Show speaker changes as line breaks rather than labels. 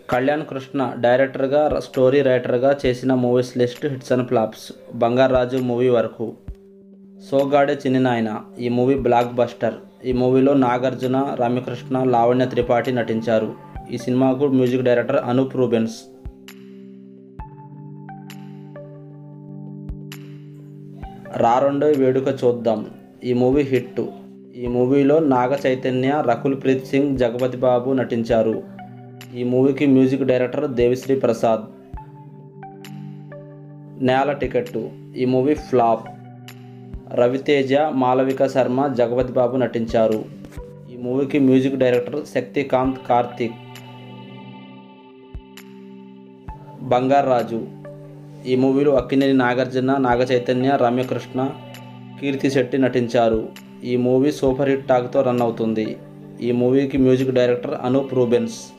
కళ్యాణ్ కృష్ణ డైరెక్టర్గా స్టోరీ రైటర్గా చేసిన movies list hits and flops Bangarraju movie వరకు సోగాడే చిన్ని నాయన ఈ మూవీ బ్లాక్ బస్టర్ ఈ మూవీలో నాగార్జున రామకృష్ణ లావణ్య త్రిపాఠి నటించారు ఈ సినిమాకు మ్యూజిక్ డైరెక్టర్ అనూప్ రూబెన్స్ రారొండో వేడుక చూద్దాం ఈ మూవీ హిట్ ఈ మూవీలో నాగ చైతన్య రకుల్ ప్రీత్ సింగ్ జగపతి బాబు నటించారు ఈ మూవీకి music director Devi Sri Prasad Nela ticket ఈ మూవీ ఫ్లాప్ రవితేజ మాలవిక శర్మ జగపతి బాబు నటించారు ఈ మూవీకి మ్యూజిక్ డైరెక్టర్ శక్తికాంత్ కార్తిక్ బంగారాజు ఈ మూవీలో అక్కినేని నాగార్జున నాగ చైతన్య రమ్యకృష్ణ కీర్తి శెట్టి నటించారు ఈ మూవీ సూపర్ హిట్ టాక్తో రన్ అవుతుంది ఈ మూవీకి మ్యూజిక్ డైరెక్టర్ అనూప్ రూబెన్స్